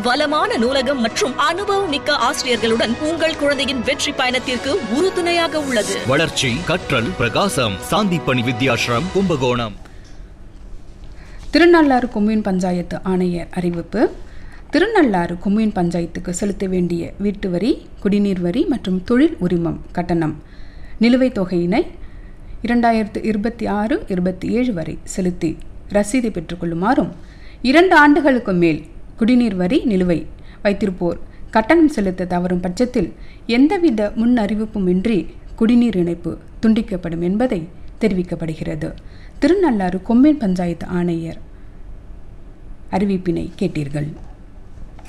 வளமான நூலகம் மற்றும் அனுபவம் மிக்க ஆசிரியர்களுடன் உங்கள் குழந்தையின் வெற்றி பயணத்திற்கு உறுதுணையாக உள்ளது வளர்ச்சி கற்றல் பிரகாசம் சாந்திப்பணி வித்யாஷ்ரம் கும்பகோணம் திருநள்ளாறு கொம்யூன் பஞ்சாயத்து ஆணையர் அறிவிப்பு திருநள்ளாறு கொம்யூன் பஞ்சாயத்துக்கு செலுத்த வேண்டிய வீட்டு வரி குடிநீர் வரி மற்றும் தொழில் உரிமம் கட்டணம் நிலுவைத் தொகையினை இரண்டாயிரத்து இருபத்தி ஆறு இருபத்தி ஏழு வரை செலுத்தி ரசீதை பெற்றுக்கொள்ளுமாறும் இரண்டு ஆண்டுகளுக்கு மேல் குடிநீர் வரி நிலுவை வைத்திருப்போர் கட்டணம் செலுத்த தவறும் பட்சத்தில் எந்தவித முன் அறிவிப்புமின்றி குடிநீர் இணைப்பு துண்டிக்கப்படும் என்பதை தெரிவிக்கப்படுகிறது திருநள்ளாறு கொம்யூன் பஞ்சாயத்து ஆணையர் அறிவிப்பினை கேட்டீர்கள்